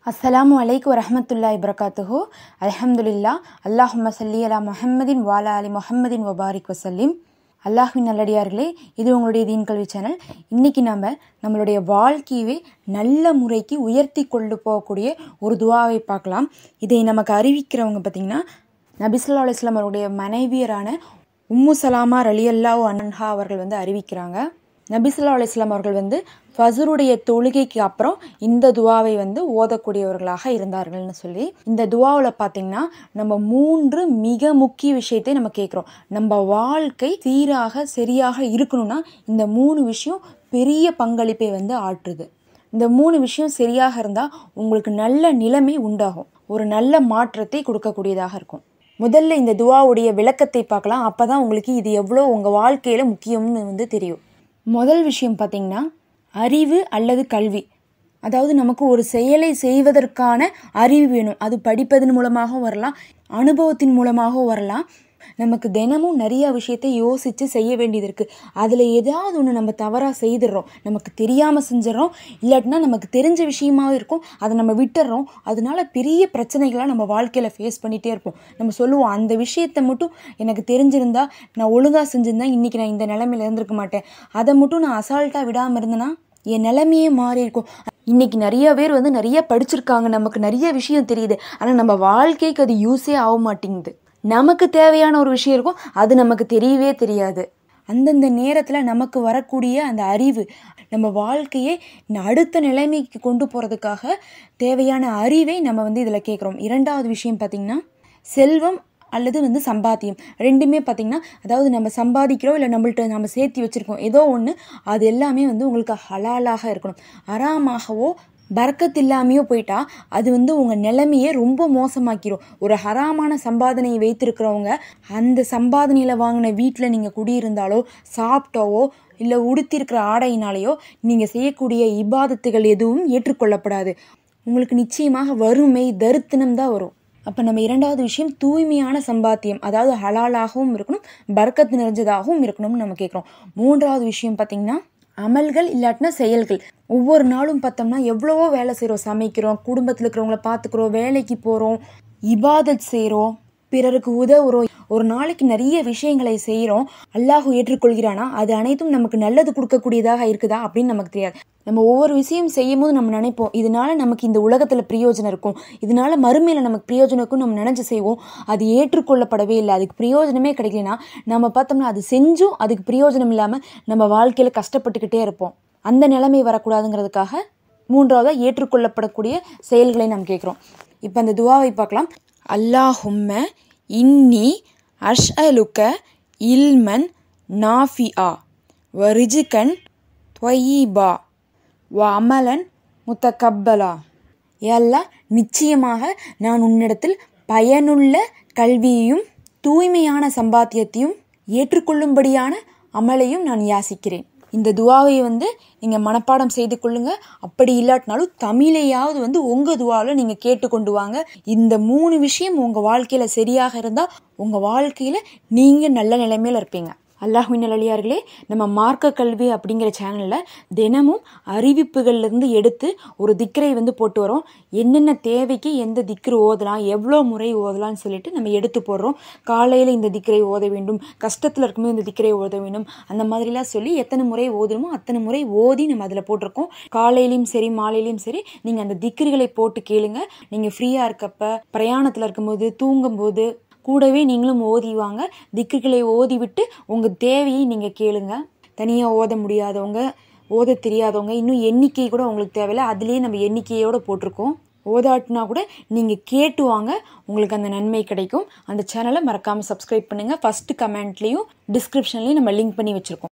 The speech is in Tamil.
அஸ்ஸலாமு அலைக்கு வரஹமத்துல்லாஹி வரகாத்துஹு அல்ஹம்துலில்லா அல்லாஹும்ம சல்லி அலா முஹம்மதின் வாலா அலி முஹம்மதின் வபாரிக் வசல்லிம் அல்லாஹ்வின் நல்லடியார்களே இது உங்களுடைய தீன் கல்வி சேனல் இன்றைக்கி நம்ம நம்மளுடைய வாழ்க்கையவே நல்ல முறைக்கு உயர்த்தி கொண்டு போகக்கூடிய ஒரு துவாவை பார்க்கலாம் இதை நமக்கு அறிவிக்கிறவங்க பார்த்திங்கன்னா நபிசுல்லா அலுவலாம் அவருடைய மனைவியரான உம்மு சலாமா ரலியல்லாஹு அன்ஹா அவர்கள் வந்து அறிவிக்கிறாங்க நபிசுல்லா அலுவலாம் அவர்கள் வந்து ஃபசருடைய தொழுகைக்கு அப்புறம் இந்த துவாவை வந்து ஓதக்கூடியவர்களாக இருந்தார்கள்னு சொல்லி இந்த துவாவில் பார்த்தீங்கன்னா நம்ம மூன்று மிக முக்கிய விஷயத்தை நம்ம கேட்குறோம் நம்ம வாழ்க்கை சீராக சரியாக இருக்கணும்னா இந்த மூணு விஷயம் பெரிய பங்களிப்பை வந்து ஆற்றுது இந்த மூணு விஷயம் சரியாக இருந்தால் உங்களுக்கு நல்ல நிலைமை உண்டாகும் ஒரு நல்ல மாற்றத்தை கொடுக்கக்கூடியதாக இருக்கும் முதல்ல இந்த துவாவுடைய விளக்கத்தை பார்க்கலாம் அப்போ தான் உங்களுக்கு இது எவ்வளோ உங்கள் வாழ்க்கையில் முக்கியம்னு வந்து தெரியும் முதல் விஷயம் பார்த்தீங்கன்னா அறிவு அல்லது கல்வி அதாவது நமக்கு ஒரு செயலை செய்வதற்கான அறிவு வேணும் அது படிப்பதன் மூலமாகவும் வரலாம் அனுபவத்தின் மூலமாகவும் வரலாம் நமக்கு தினமும் நிறைய விஷயத்தை யோசித்து செய்ய வேண்டியது இருக்குது அதில் ஏதாவது ஒன்று நம்ம தவறாக செய்துடுறோம் நமக்கு தெரியாமல் செஞ்சிடறோம் இல்லாட்டினா நமக்கு தெரிஞ்ச விஷயமாவும் இருக்கும் அதை நம்ம விட்டுடுறோம் அதனால பெரிய பிரச்சனைகளாக நம்ம வாழ்க்கையில் ஃபேஸ் பண்ணிகிட்டே இருப்போம் நம்ம சொல்லுவோம் அந்த விஷயத்தை மட்டும் எனக்கு தெரிஞ்சிருந்தா நான் ஒழுங்காக செஞ்சிருந்தா இன்றைக்கி நான் இந்த நிலைமையில இருந்திருக்க மாட்டேன் அதை மட்டும் நான் அசால்ட்டாக விடாமல் இருந்தேன்னா என் நிலைமையே மாறி இருக்கும் இன்னைக்கு நிறைய பேர் வந்து நிறைய படிச்சிருக்காங்க நமக்கு நிறைய விஷயம் தெரியுது ஆனால் நம்ம வாழ்க்கைக்கு அது யூஸே ஆக மாட்டேங்குது நமக்கு தேவையான ஒரு விஷயம் இருக்கும் அது நமக்கு தெரியவே தெரியாது அந்தந்த நேரத்தில் நமக்கு வரக்கூடிய அந்த அறிவு நம்ம வாழ்க்கையை அடுத்த நிலைமைக்கு கொண்டு போகிறதுக்காக தேவையான அறிவை நம்ம வந்து இதில் கேட்குறோம் இரண்டாவது விஷயம் பார்த்திங்கன்னா செல்வம் அல்லது வந்து சம்பாத்தியம் ரெண்டுமே பார்த்திங்கன்னா அதாவது நம்ம சம்பாதிக்கிறோம் இல்லை நம்மள்ட்ட நம்ம சேர்த்து வச்சுருக்கோம் ஏதோ ஒன்று அது எல்லாமே வந்து உங்களுக்கு ஹலாலாக இருக்கணும் அறாமாகவோ பறக்கத்து இல்லாமையோ போயிட்டா அது வந்து உங்கள் நிலைமையே ரொம்ப மோசமாக்கிரும் ஒரு ஹராமான சம்பாதனையை வைத்திருக்கிறவங்க அந்த சம்பாதனையில் வாங்கின வீட்டில் நீங்கள் குடியிருந்தாலோ சாப்பிட்டோவோ இல்லை உடுத்திருக்கிற ஆடையினாலேயோ நீங்கள் செய்யக்கூடிய இபாதத்துகள் எதுவும் ஏற்றுக்கொள்ளப்படாது உங்களுக்கு நிச்சயமாக வறுமை தருத்தினம் தான் வரும் அப்போ நம்ம இரண்டாவது விஷயம் தூய்மையான சம்பாத்தியம் அதாவது ஹலாலாகவும் இருக்கணும் பறக்கத்து நிறைஞ்சதாகவும் இருக்கணும்னு நம்ம கேட்குறோம் மூன்றாவது விஷயம் பார்த்திங்கன்னா அமல்கள் இல்லாட்டினா செயல்கள் ஒவ்வொரு நாளும் பார்த்தோம்னா எவ்வளவோ வேலை செய்கிறோம் சமைக்கிறோம் குடும்பத்தில் இருக்கிறவங்கள பார்த்துக்குறோம் வேலைக்கு போகிறோம் இபாதத் செய்கிறோம் பிறருக்கு உதவுறோம் ஒரு நாளைக்கு நிறைய விஷயங்களை செய்கிறோம் அல்லாஹு ஏற்றுக்கொள்கிறானா அது அனைத்தும் நமக்கு நல்லது கொடுக்கக்கூடியதாக இருக்குதா அப்படின்னு நமக்கு தெரியாது நம்ம ஒவ்வொரு விஷயம் செய்யும் போது நம்ம நினைப்போம் இதனால நமக்கு இந்த உலகத்தில் பிரயோஜனம் இருக்கும் இதனால மறுமையில் நமக்கு பிரயோஜனம் இருக்கும் நம்ம நினச்சி செய்வோம் அது ஏற்றுக்கொள்ளப்படவே இல்லை அதுக்கு பிரயோஜனமே கிடைக்கலனா நம்ம பார்த்தோம்னா அது செஞ்சும் அதுக்கு பிரயோஜனம் இல்லாமல் நம்ம வாழ்க்கையில் கஷ்டப்பட்டுக்கிட்டே இருப்போம் அந்த நிலைமை வரக்கூடாதுங்கிறதுக்காக மூன்றாவதாக ஏற்றுக்கொள்ளப்படக்கூடிய செயல்களை நாம் கேட்குறோம் இப்போ அந்த துவாவை பார்க்கலாம் அல்லாஹும்ம இன்னி அஷ்அலுக்க இல்மன் நாஃபிஆ வரிஜிகன் துவயீபா வ அமலன் முத்தகப்பலா எல்லாம் நிச்சயமாக நான் உன்னிடத்தில் பயனுள்ள கல்வியையும் தூய்மையான சம்பாத்தியத்தையும் ஏற்றுக்கொள்ளும்படியான அமலையும் நான் யாசிக்கிறேன் இந்த துவாவை வந்து நீங்கள் மனப்பாடம் செய்து கொள்ளுங்க அப்படி இல்லாட்டினாலும் தமிழையாவது வந்து உங்கள் துவாவில் நீங்கள் கேட்டு கொண்டு வாங்க இந்த மூணு விஷயம் உங்கள் வாழ்க்கையில் சரியாக இருந்தால் உங்கள் வாழ்க்கையில் நீங்கள் நல்ல நிலைமையில் இருப்பீங்க அல்லாஹுவின் நல்லடியார்களே நம்ம மார்க்க கல்வி அப்படிங்கிற சேனலில் தினமும் அறிவிப்புகள்லேருந்து எடுத்து ஒரு திக்கரை வந்து போட்டு வரோம் என்னென்ன தேவைக்கு எந்த திக்ரு ஓதலாம் எவ்வளோ முறை ஓதலாம்னு சொல்லிட்டு நம்ம எடுத்து போடுறோம் காலையில் இந்த திக்கரை ஓத வேண்டும் கஷ்டத்தில் இருக்கும்போது இந்த திக்கரை ஓத வேண்டும் அந்த மாதிரிலாம் சொல்லி எத்தனை முறை ஓதணுமோ அத்தனை முறை ஓதி நம்ம அதில் போட்டிருக்கோம் காலையிலையும் சரி மாலையிலையும் சரி நீங்கள் அந்த திக்ருகளை போட்டு கேளுங்க நீங்கள் ஃப்ரீயாக இருக்கப்ப பிரயாணத்தில் இருக்கும்போது தூங்கும்போது கூடவே நீங்களும் ஓதிவாங்க திக்குகளை ஓதி விட்டு உங்கள் தேவையை நீங்கள் கேளுங்க தனியாக ஓத முடியாதவங்க ஓத தெரியாதவங்க இன்னும் எண்ணிக்கை கூட உங்களுக்கு தேவையில்லை அதுலேயே நம்ம எண்ணிக்கையோடு போட்டிருக்கோம் ஓதாட்டினா கூட நீங்கள் கேட்டு வாங்க உங்களுக்கு அந்த நன்மை கிடைக்கும் அந்த சேனலை மறக்காமல் சப்ஸ்கிரைப் பண்ணுங்கள் ஃபஸ்ட்டு கமெண்ட்லேயும் டிஸ்கிரிப்ஷன்லேயும் நம்ம லிங்க் பண்ணி வச்சுருக்கோம்